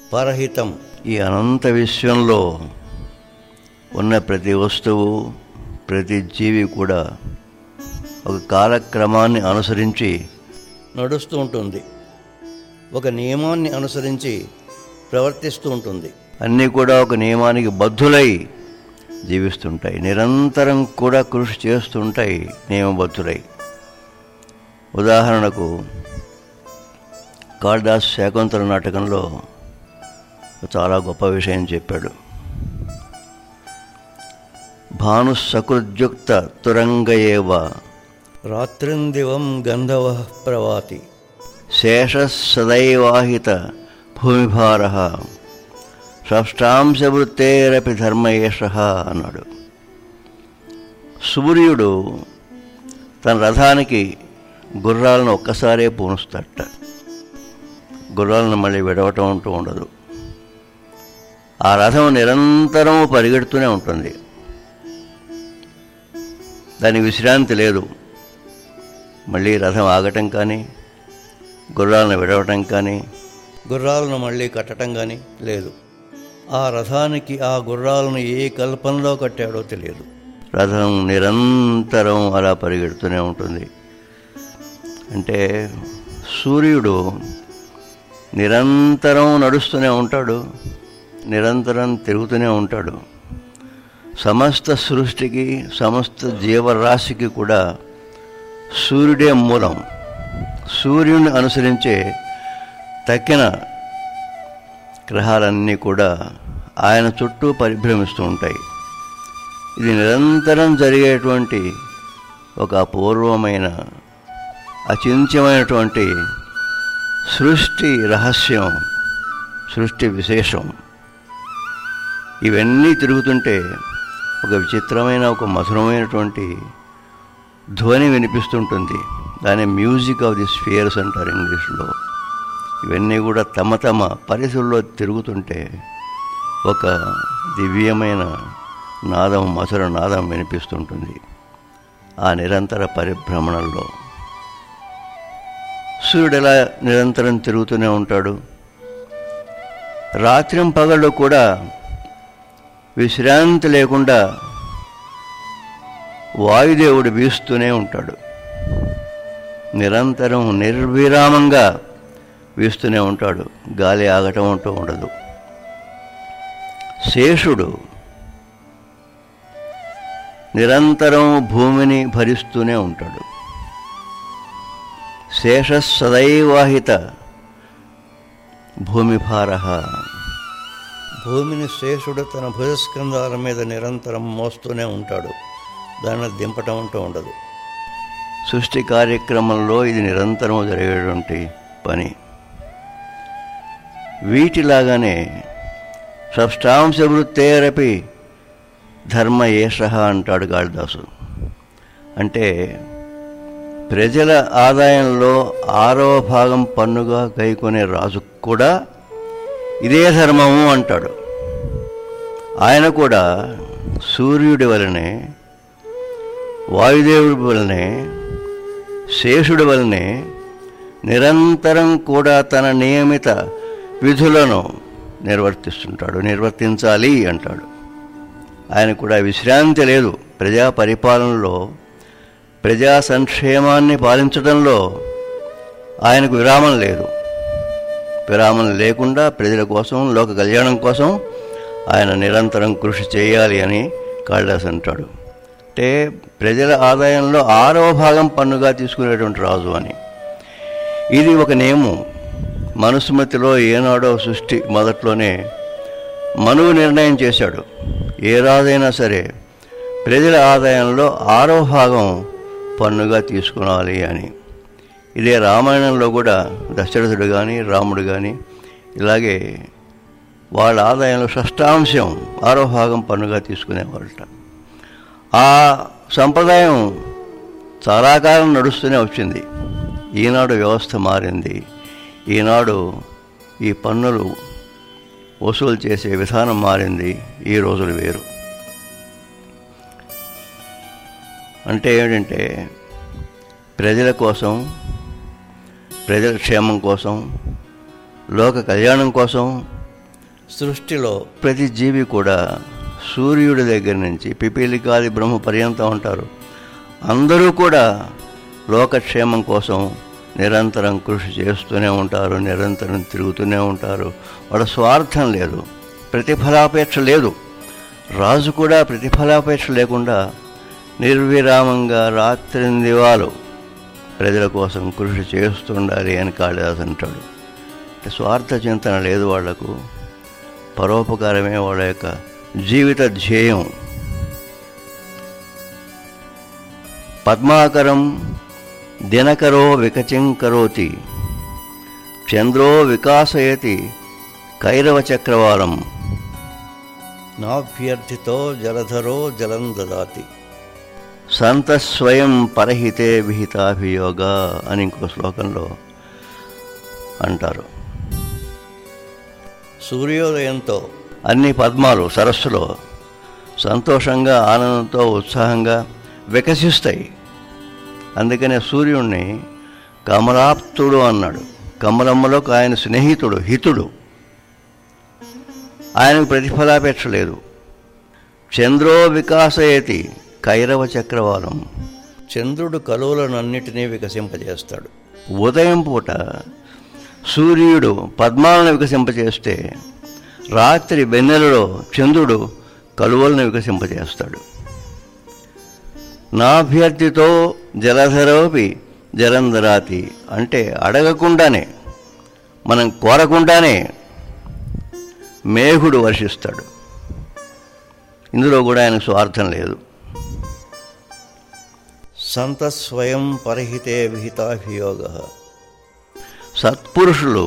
పరహితం ఈ అనంత విశ్వంలో ఉన్న ప్రతి వస్తువు ప్రతి జీవి కూడా ఒక కాలక్రమాన్ని అనుసరించి నడుస్తూ ఉంటుంది ఒక నియమాన్ని అనుసరించి ప్రవర్తిస్తూ ఉంటుంది అన్నీ కూడా ఒక నియమానికి బద్ధులై జీవిస్తుంటాయి నిరంతరం కూడా కృషి చేస్తుంటాయి నియమబద్ధులై ఉదాహరణకు కాళిదాస్ శాకుంతల నాటకంలో చాలా గొప్ప విషయం చెప్పాడు భాను సకృద్యుక్త తురంగయేవ రాత్రిందివం గంధవ ప్రవాతి శేష సదైవాహిత భూమిభార షష్టాంశవృత్తేరపి ధర్మయేష అన్నాడు సూర్యుడు తన రథానికి గుర్రాలను ఒక్కసారే పూనుస్తాడట గుర్రాలను మళ్ళీ విడవటం అంటూ ఉండదు ఆ రథం నిరంతరం పరిగెడుతూనే ఉంటుంది దానికి విశ్రాంతి లేదు మళ్ళీ రథం ఆగటం కానీ గుర్రాలను విడవటం కానీ గుర్రాలను మళ్ళీ కట్టడం కానీ లేదు ఆ రథానికి ఆ గుర్రాలను ఏ కల్పనలో కట్టాడో తెలియదు రథం నిరంతరం అలా పరిగెడుతూనే ఉంటుంది అంటే సూర్యుడు నిరంతరం నడుస్తూనే ఉంటాడు నిరంతరం తిరుగుతూనే ఉంటాడు సమస్త సృష్టికి సమస్త జీవరాశికి కూడా సూర్యుడే మూలం సూర్యుని అనుసరించే తక్కిన గ్రహాలన్నీ కూడా ఆయన చుట్టూ పరిభ్రమిస్తూ ఉంటాయి ఇది నిరంతరం జరిగేటువంటి ఒక అపూర్వమైన అచింత్యమైనటువంటి సృష్టి రహస్యం సృష్టి విశేషం ఇవన్నీ తిరుగుతుంటే ఒక విచిత్రమైన ఒక మధురమైనటువంటి ధ్వని వినిపిస్తుంటుంది దాని మ్యూజిక్ ఆఫ్ ది స్ఫియర్స్ అంటారు ఇంగ్లీష్లో ఇవన్నీ కూడా తమ తమ పరిధుల్లో తిరుగుతుంటే ఒక దివ్యమైన నాదం మధుర నాదం వినిపిస్తుంటుంది ఆ నిరంతర పరిభ్రమణంలో సూర్యుడు ఎలా నిరంతరం తిరుగుతూనే ఉంటాడు రాత్రి పగళ్ళు కూడా విశ్రాంతి లేకుండా వాయుదేవుడు వీస్తూనే ఉంటాడు నిరంతరం నిర్విరామంగా వీస్తూనే ఉంటాడు గాలి ఆగటం అంటూ ఉండదు శేషుడు నిరంతరం భూమిని భరిస్తూనే ఉంటాడు శేష సదైవాహిత భూమిభార భూమిని శేషుడు తన భుజస్కంధాల మీద నిరంతరం మోస్తూనే ఉంటాడు దాన్ని దింపటం అంటూ ఉండదు సృష్టి కార్యక్రమంలో ఇది నిరంతరం జరిగేటువంటి పని వీటిలాగానే షష్టాంశ వృత్తేరపి ధర్మ ఏష అంటాడు కాళిదాసు అంటే ప్రజల ఆదాయంలో ఆరవ భాగం పన్నుగా గైకొనే రాజు కూడా ఇదే ధర్మము అంటాడు ఆయన కూడా సూర్యుడి వలనే వాయుదేవుడి వలనే శేషుడి వలనే నిరంతరం కూడా తన నియమిత విధులను నిర్వర్తిస్తుంటాడు నిర్వర్తించాలి అంటాడు ఆయన కూడా విశ్రాంతి లేదు ప్రజా పరిపాలనలో ప్రజా సంక్షేమాన్ని పాలించడంలో ఆయనకు విరామం లేదు విరామం లేకుండా ప్రజల కోసం లోక కళ్యాణం కోసం ఆయన నిరంతరం కృషి చేయాలి అని కాళిదాస్ అంటాడు అంటే ప్రజల ఆదాయంలో ఆరవ భాగం పన్నుగా తీసుకునేటువంటి రాజు అని ఇది ఒక నియమం మనుస్మృతిలో ఏనాడో సృష్టి మొదట్లోనే మనువు నిర్ణయం చేశాడు ఏ రాజైనా సరే ప్రజల ఆదాయంలో ఆరో భాగం పన్నుగా తీసుకునాలి అని ఇదే రామాయణంలో కూడా దశరథుడు కానీ రాముడు కానీ ఇలాగే వాళ్ళ ఆదాయంలో షష్టాంశం ఆరో భాగం పన్నుగా తీసుకునేవాళ్ళట ఆ సంప్రదాయం చాలా కాలం నడుస్తూనే వచ్చింది ఈనాడు వ్యవస్థ మారింది ఈనాడు ఈ పన్నులు వసూలు చేసే విధానం మారింది ఈ రోజులు వేరు అంటే ఏంటంటే ప్రజల కోసం ప్రజల క్షేమం కోసం లోక కళ్యాణం కోసం సృష్టిలో ప్రతి జీవి కూడా సూర్యుడి దగ్గర నుంచి పిపీలికాది బ్రహ్మ పర్యంతం ఉంటారు అందరూ కూడా లోకక్షేమం కోసం నిరంతరం కృషి చేస్తూనే ఉంటారు నిరంతరం తిరుగుతూనే ఉంటారు వాళ్ళ స్వార్థం లేదు ప్రతిఫలాపేక్ష లేదు రాజు కూడా ప్రతిఫలాపేక్ష లేకుండా నిర్విరామంగా రాత్రిందివాలు ప్రజల కోసం కృషి చేస్తుండాలి అని కాళిదాస్ అంటాడు అంటే స్వార్థ చింతన లేదు వాళ్లకు పరోపకారమే వాళ్ళ యొక్క జీవిత ధ్యేయం పద్మాకరం దినకరో వికచిం కరోతి చంద్రో వికాసయతి కైరవ చక్రవాలం నాభ్యర్థితో జలధరో జలం దదాతి సంత స్వయం పరహితే విహితాభియోగ అని ఇంకో శ్లోకంలో అంటారు సూర్యోదయంతో అన్ని పద్మాలు సరస్సులో సంతోషంగా ఆనందంతో ఉత్సాహంగా వికసిస్తాయి అందుకనే సూర్యుణ్ణి కమలాప్తుడు అన్నాడు కమలమ్మలో ఆయన స్నేహితుడు హితుడు ఆయనకు ప్రతిఫలాపేక్ష లేదు చంద్రో వికాసయతి కైరవ చక్రవాలం చంద్రుడు కలువలనన్నిటినీ వికసింపజేస్తాడు ఉదయం పూట సూర్యుడు పద్మాలను వికసింపజేస్తే రాత్రి వెన్నెలలో చంద్రుడు కలువలను వికసింపజేస్తాడు నాభ్యర్థితో జలధరోపి జలంధరాతి అంటే అడగకుండానే మనం కోరకుండానే మేఘుడు వర్షిస్తాడు ఇందులో కూడా ఆయనకు స్వార్థం లేదు సంత స్వయం పరహితే విహితాభియోగ సత్పురుషులు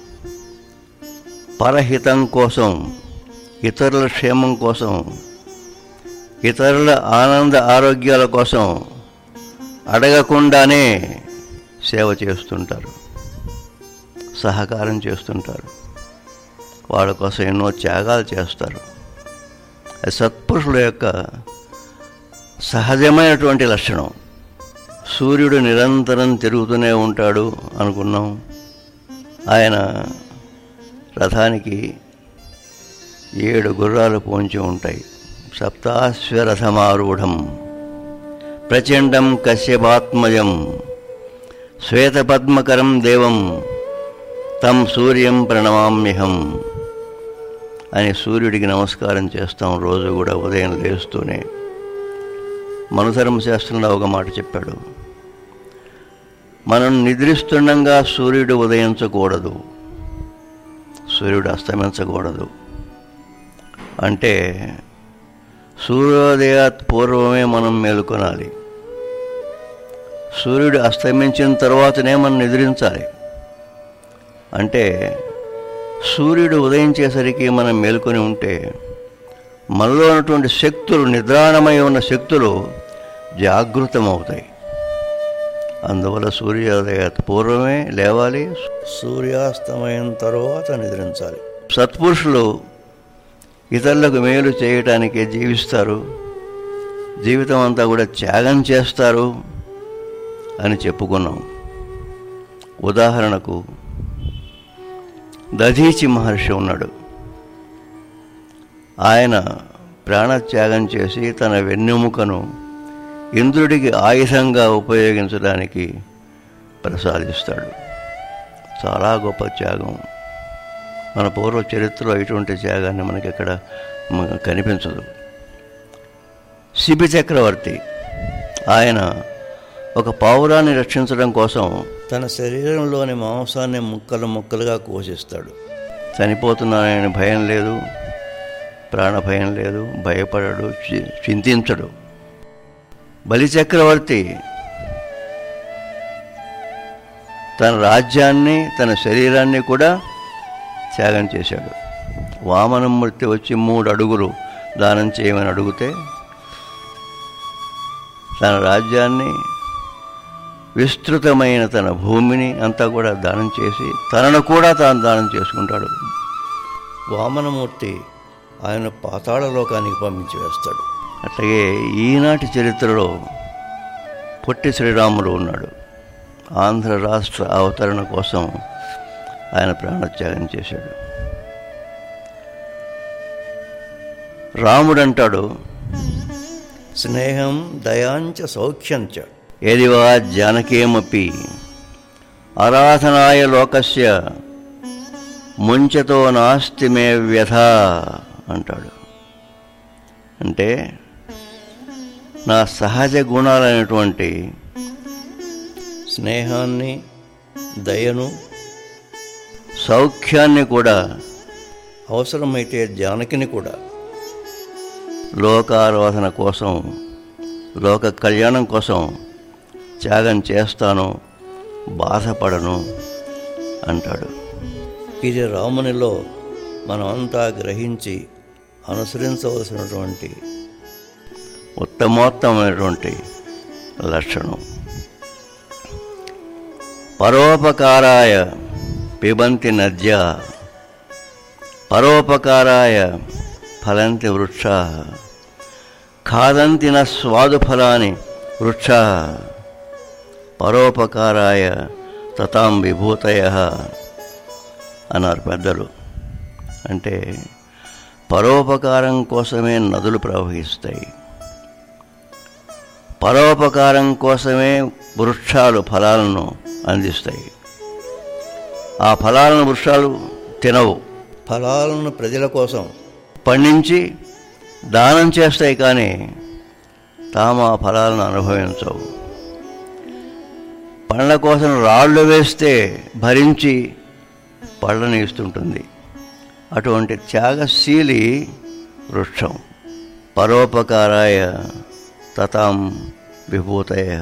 పరహితం కోసం ఇతరుల క్షేమం కోసం ఇతరుల ఆనంద ఆరోగ్యాల కోసం అడగకుండానే సేవ చేస్తుంటారు సహకారం చేస్తుంటారు వాళ్ళ కోసం ఎన్నో త్యాగాలు చేస్తారు అది సత్పురుషుల యొక్క సహజమైనటువంటి లక్షణం సూర్యుడు నిరంతరం తిరుగుతూనే ఉంటాడు అనుకున్నాం ఆయన రథానికి ఏడు గుర్రాలు పోంచి ఉంటాయి సప్తాశ్వరథమారూఢం ప్రచండం కశ్యపాత్మజం శ్వేతపద్మకరం దేవం తం సూర్యం ప్రణమామ్యహం అని సూర్యుడికి నమస్కారం చేస్తాం రోజు కూడా ఉదయం లేస్తూనే మనుధర్మ శాస్త్రంలో ఒక మాట చెప్పాడు మనం నిద్రిస్తుండగా సూర్యుడు ఉదయించకూడదు సూర్యుడు అస్తమించకూడదు అంటే సూర్యోదయాత్ పూర్వమే మనం మేలుకొనాలి సూర్యుడు అస్తమించిన తర్వాతనే మనం నిద్రించాలి అంటే సూర్యుడు ఉదయించేసరికి మనం మేల్కొని ఉంటే మనలో ఉన్నటువంటి శక్తులు నిద్రాణమై ఉన్న శక్తులు జాగృతమవుతాయి అందువల్ల సూర్యోదయ పూర్వమే లేవాలి సూర్యాస్తమయం తరువాత నిద్రించాలి సత్పురుషులు ఇతరులకు మేలు చేయటానికే జీవిస్తారు జీవితం అంతా కూడా త్యాగం చేస్తారు అని చెప్పుకున్నాం ఉదాహరణకు దధీచి మహర్షి ఉన్నాడు ఆయన ప్రాణత్యాగం చేసి తన వెన్నెముకను ఇంద్రుడికి ఆయుధంగా ఉపయోగించడానికి ప్రసాదిస్తాడు చాలా గొప్ప త్యాగం మన పూర్వ చరిత్రలో ఇటువంటి త్యాగాన్ని మనకి ఎక్కడ మ- కనిపించదు శిబి చక్రవర్తి ఆయన ఒక పావురాన్ని రక్షించడం కోసం తన శరీరంలోని మాంసాన్ని ముక్కలు ముక్కలుగా కోసిస్తాడు చనిపోతున్నానని భయం లేదు ప్రాణభయం లేదు భయపడడు చి- చింతించడు బలి చక్రవర్తి తన రాజ్యాన్ని తన శరీరాన్ని కూడా త్యాగం చేశాడు వామనమూర్తి వచ్చి మూడు అడుగులు దానం చేయమని అడిగితే తన రాజ్యాన్ని విస్తృతమైన తన భూమిని అంతా కూడా దానం చేసి తనను కూడా తాను దానం చేసుకుంటాడు వామనమూర్తి ఆయన పాతాళ లోకానికి పంపించి వేస్తాడు అట్లాగే ఈనాటి చరిత్రలో పొట్టి శ్రీరాములు ఉన్నాడు ఆంధ్ర రాష్ట్ర అవతరణ కోసం ఆయన ప్రాణత్యాగం చేశాడు రాముడంటాడు స్నేహం దయాంచ సౌఖ్యంచ యదివా జానకీమపి ఆరాధనాయ లోకస్య ముంచతో నాస్తి మే వ్యథ అంటాడు అంటే నా సహజ గుణాలైనటువంటి స్నేహాన్ని దయను సౌఖ్యాన్ని కూడా అవసరమైతే జానకిని కూడా లోకారాధన కోసం లోక కళ్యాణం కోసం త్యాగం చేస్తాను బాధపడను అంటాడు ఇది రామునిలో మనమంతా గ్రహించి అనుసరించవలసినటువంటి ఉత్తమోత్తమైనటువంటి లక్షణం పరోపకారాయ పిబంతి నద్య పరోపకారాయ ఫలంతి వృక్ష ఖాదంతి న స్వాదు ఫలాని వృక్ష పరోపకారాయ తతాం విభూతయ అన్నారు పెద్దలు అంటే పరోపకారం కోసమే నదులు ప్రవహిస్తాయి పరోపకారం కోసమే వృక్షాలు ఫలాలను అందిస్తాయి ఆ ఫలాలను వృక్షాలు తినవు ఫలాలను ప్రజల కోసం పండించి దానం చేస్తాయి కానీ తాము ఆ ఫలాలను అనుభవించవు పండ్ల కోసం రాళ్ళు వేస్తే భరించి పళ్ళని ఇస్తుంటుంది అటువంటి త్యాగశీలి వృక్షం పరోపకారాయ తతాం విభూతయ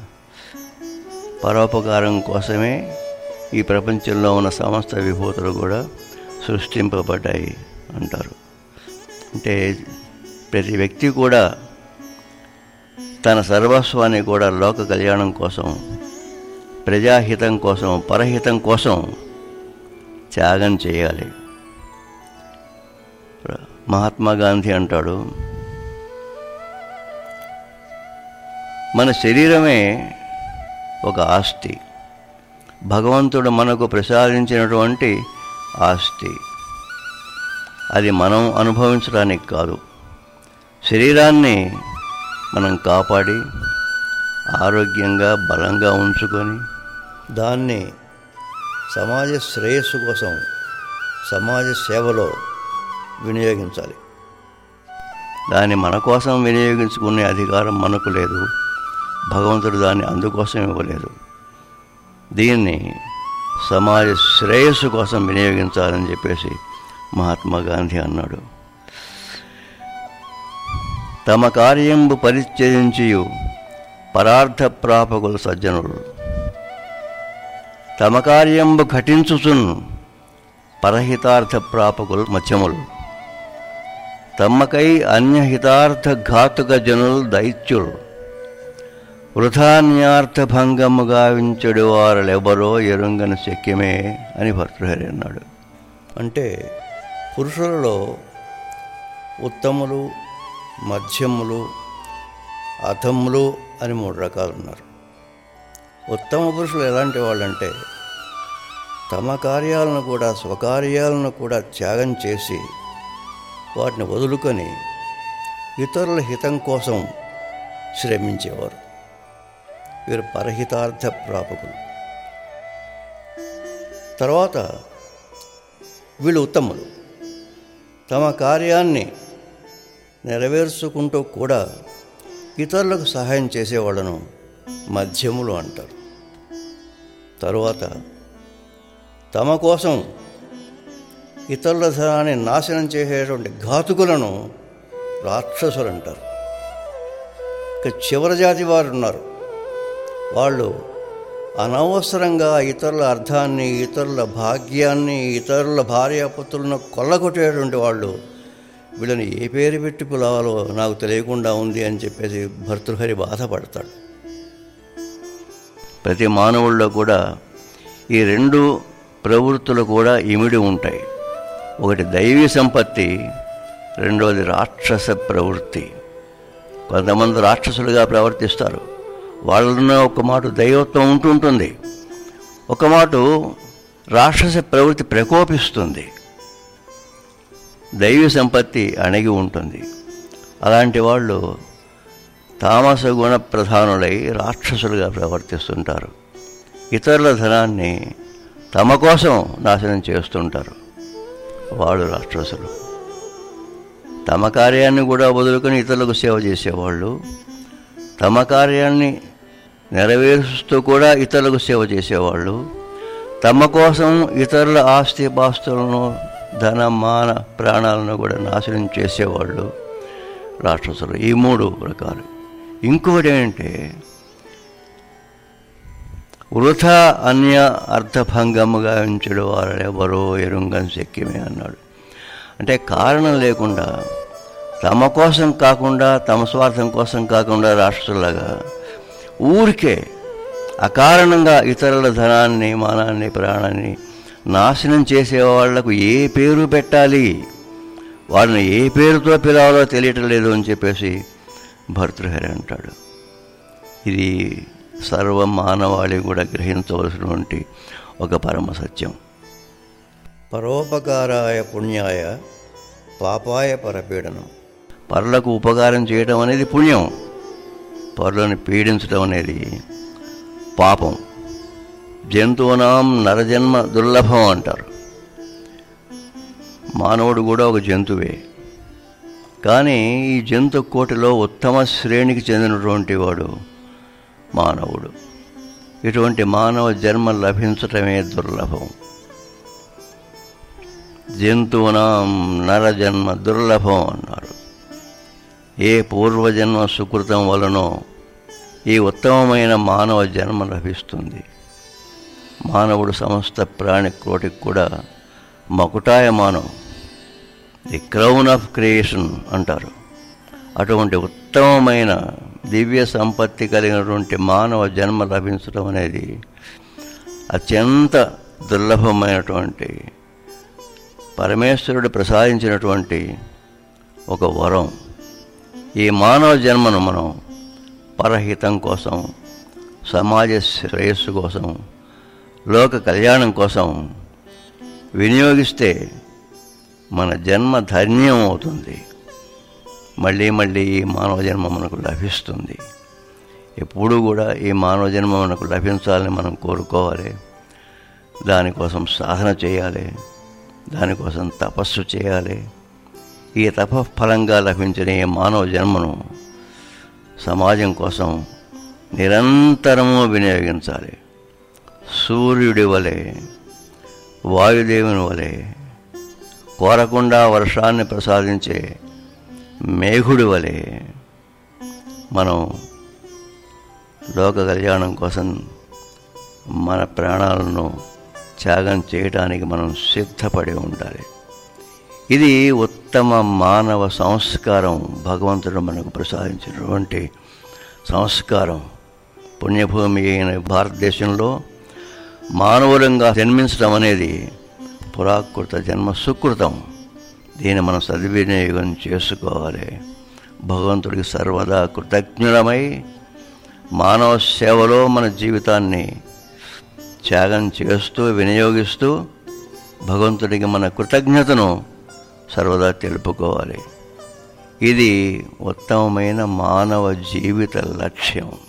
పరోపకారం కోసమే ఈ ప్రపంచంలో ఉన్న సమస్త విభూతులు కూడా సృష్టింపబడ్డాయి అంటారు అంటే ప్రతి వ్యక్తి కూడా తన సర్వస్వాన్ని కూడా లోక కళ్యాణం కోసం ప్రజాహితం కోసం పరహితం కోసం త్యాగం చేయాలి మహాత్మా గాంధీ అంటాడు మన శరీరమే ఒక ఆస్తి భగవంతుడు మనకు ప్రసాదించినటువంటి ఆస్తి అది మనం అనుభవించడానికి కాదు శరీరాన్ని మనం కాపాడి ఆరోగ్యంగా బలంగా ఉంచుకొని దాన్ని సమాజ శ్రేయస్సు కోసం సమాజ సేవలో వినియోగించాలి దాన్ని మన కోసం వినియోగించుకునే అధికారం మనకు లేదు భగవంతుడు దాన్ని అందుకోసం ఇవ్వలేదు దీన్ని సమాజ శ్రేయస్సు కోసం వినియోగించాలని చెప్పేసి మహాత్మా గాంధీ అన్నాడు తమ కార్యంబు పరిత్యజించియు పరార్థ ప్రాపకులు సజ్జనులు తమ కార్యంబు ఘటించుచున్ పరహితార్థ ప్రాపకులు మత్యములు తమ్మకై అన్యహితార్థ ఘాతుక జనులు దైత్యులు వృథాన్యార్థ భంగము గావించడు వారులెవరో ఎరుంగని శక్యమే అని భర్తృహరి అన్నాడు అంటే పురుషులలో ఉత్తములు మధ్యములు అధములు అని మూడు రకాలు ఉన్నారు ఉత్తమ పురుషులు ఎలాంటి వాళ్ళంటే తమ కార్యాలను కూడా స్వకార్యాలను కూడా త్యాగం చేసి వాటిని వదులుకొని ఇతరుల హితం కోసం శ్రమించేవారు వీరు పరహితార్థ ప్రాపకులు తర్వాత వీళ్ళు ఉత్తములు తమ కార్యాన్ని నెరవేర్చుకుంటూ కూడా ఇతరులకు సహాయం చేసేవాళ్ళను మధ్యములు అంటారు తరువాత తమ కోసం ఇతరుల ధనాన్ని నాశనం చేసేటువంటి ఘాతుకులను రాక్షసులు అంటారు ఇక చివరి జాతి వారు ఉన్నారు వాళ్ళు అనవసరంగా ఇతరుల అర్థాన్ని ఇతరుల భాగ్యాన్ని ఇతరుల భార్యాపుత్రులను కొల్లగొట్టేటువంటి వాళ్ళు వీళ్ళని ఏ పేరు పెట్టి పిలవాలో నాకు తెలియకుండా ఉంది అని చెప్పేసి భర్తృహరి బాధపడతాడు ప్రతి మానవుల్లో కూడా ఈ రెండు ప్రవృత్తులు కూడా ఇమిడి ఉంటాయి ఒకటి దైవీ సంపత్తి రెండవది రాక్షస ప్రవృత్తి కొంతమంది రాక్షసులుగా ప్రవర్తిస్తారు వాళ్ళలో ఒక మాట దైవత్వం ఉంటుంటుంది ఒక మాట రాక్షస ప్రవృత్తి ప్రకోపిస్తుంది దైవ సంపత్తి అణిగి ఉంటుంది అలాంటి వాళ్ళు తామస గుణ ప్రధానులై రాక్షసులుగా ప్రవర్తిస్తుంటారు ఇతరుల ధనాన్ని తమ కోసం నాశనం చేస్తుంటారు వాళ్ళు రాక్షసులు తమ కార్యాన్ని కూడా వదులుకొని ఇతరులకు సేవ చేసేవాళ్ళు తమ కార్యాన్ని నెరవేరుస్తూ కూడా ఇతరులకు సేవ చేసేవాళ్ళు తమ కోసం ఇతరుల ఆస్తి పాస్తులను ధన మాన ప్రాణాలను కూడా నాశనం చేసేవాళ్ళు రాక్షసులు ఈ మూడు రకాలు ఇంకొకటి ఏంటంటే వృథా అన్య అర్థభంగముగా ఉంచడు వారెవరో ఎరుంగం శక్యమే అన్నాడు అంటే కారణం లేకుండా తమ కోసం కాకుండా తమ స్వార్థం కోసం కాకుండా రాష్ట్రులాగా ఊరికే అకారణంగా ఇతరుల ధనాన్ని మానాన్ని ప్రాణాన్ని నాశనం చేసే వాళ్లకు ఏ పేరు పెట్టాలి వారిని ఏ పేరుతో పిలవాలో తెలియటం లేదు అని చెప్పేసి భర్తృహరి అంటాడు ఇది సర్వ మానవాళి కూడా గ్రహించవలసినటువంటి ఒక పరమ సత్యం పరోపకారాయ పుణ్యాయ పాపాయ పరపీడనం పరులకు ఉపకారం చేయడం అనేది పుణ్యం పరులను పీడించడం అనేది పాపం జంతువునాం నరజన్మ దుర్లభం అంటారు మానవుడు కూడా ఒక జంతువే కానీ ఈ జంతు కోటిలో ఉత్తమ శ్రేణికి చెందినటువంటి వాడు మానవుడు ఇటువంటి మానవ జన్మ లభించటమే దుర్లభం జంతువునాం నరజన్మ దుర్లభం అన్నారు ఏ పూర్వజన్మ సుకృతం వలనో ఈ ఉత్తమమైన మానవ జన్మ లభిస్తుంది మానవుడు సమస్త ప్రాణి కోటికి కూడా మకుటాయమానం ది క్రౌన్ ఆఫ్ క్రియేషన్ అంటారు అటువంటి ఉత్తమమైన దివ్య సంపత్తి కలిగినటువంటి మానవ జన్మ లభించడం అనేది అత్యంత దుర్లభమైనటువంటి పరమేశ్వరుడు ప్రసాదించినటువంటి ఒక వరం ఈ మానవ జన్మను మనం పరహితం కోసం సమాజ శ్రేయస్సు కోసం లోక కళ్యాణం కోసం వినియోగిస్తే మన జన్మ ధన్యం అవుతుంది మళ్ళీ మళ్ళీ ఈ మానవ జన్మ మనకు లభిస్తుంది ఎప్పుడూ కూడా ఈ మానవ జన్మ మనకు లభించాలని మనం కోరుకోవాలి దానికోసం సాధన చేయాలి దానికోసం తపస్సు చేయాలి ఈ తపఫలంగా లభించిన ఈ మానవ జన్మను సమాజం కోసం నిరంతరము వినియోగించాలి సూర్యుడి వలె వాయుదేవుని వలె కోరకుండా వర్షాన్ని ప్రసాదించే మేఘుడి వలె మనం లోక కళ్యాణం కోసం మన ప్రాణాలను త్యాగం చేయడానికి మనం సిద్ధపడి ఉండాలి ఇది ఉత్తమ మానవ సంస్కారం భగవంతుడు మనకు ప్రసాదించినటువంటి సంస్కారం పుణ్యభూమి అయిన భారతదేశంలో మానవులంగా జన్మించడం అనేది పురాకృత జన్మ సుకృతం దీన్ని మనం సద్వినియోగం చేసుకోవాలి భగవంతుడికి సర్వదా కృతజ్ఞులమై మానవ సేవలో మన జీవితాన్ని త్యాగం చేస్తూ వినియోగిస్తూ భగవంతుడికి మన కృతజ్ఞతను సర్వదా తెలుపుకోవాలి ఇది ఉత్తమమైన మానవ జీవిత లక్ష్యం